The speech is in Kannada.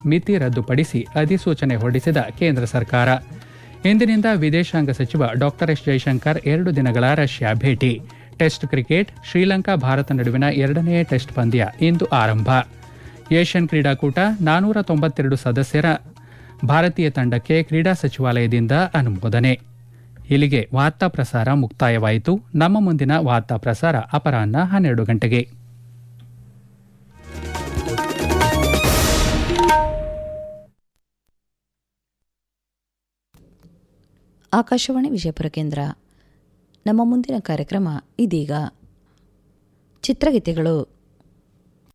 ಮಿತಿ ರದ್ದುಪಡಿಸಿ ಅಧಿಸೂಚನೆ ಹೊರಡಿಸಿದ ಕೇಂದ್ರ ಸರ್ಕಾರ ಇಂದಿನಿಂದ ವಿದೇಶಾಂಗ ಸಚಿವ ಡಾಕ್ಟರ್ ಎಸ್ ಜೈಶಂಕರ್ ಎರಡು ದಿನಗಳ ರಷ್ಯಾ ಭೇಟಿ ಟೆಸ್ಟ್ ಕ್ರಿಕೆಟ್ ಶ್ರೀಲಂಕಾ ಭಾರತ ನಡುವಿನ ಎರಡನೇ ಟೆಸ್ಟ್ ಪಂದ್ಯ ಇಂದು ಆರಂಭ ಏಷ್ಯನ್ ಕ್ರೀಡಾಕೂಟ ನಾನೂರ ತೊಂಬತ್ತೆರಡು ಸದಸ್ಯರ ಭಾರತೀಯ ತಂಡಕ್ಕೆ ಕ್ರೀಡಾ ಸಚಿವಾಲಯದಿಂದ ಅನುಮೋದನೆ ಇಲ್ಲಿಗೆ ವಾರ್ತಾ ಪ್ರಸಾರ ಮುಕ್ತಾಯವಾಯಿತು ನಮ್ಮ ಮುಂದಿನ ವಾರ್ತಾ ಪ್ರಸಾರ ಅಪರಾಹ್ನ ಹನ್ನೆರಡು ಗಂಟೆಗೆ ಆಕಾಶವಾಣಿ ವಿಜಯಪುರ ಕೇಂದ್ರ ನಮ್ಮ ಮುಂದಿನ ಕಾರ್ಯಕ್ರಮ ಇದೀಗ ಚಿತ್ರಗೀತೆಗಳು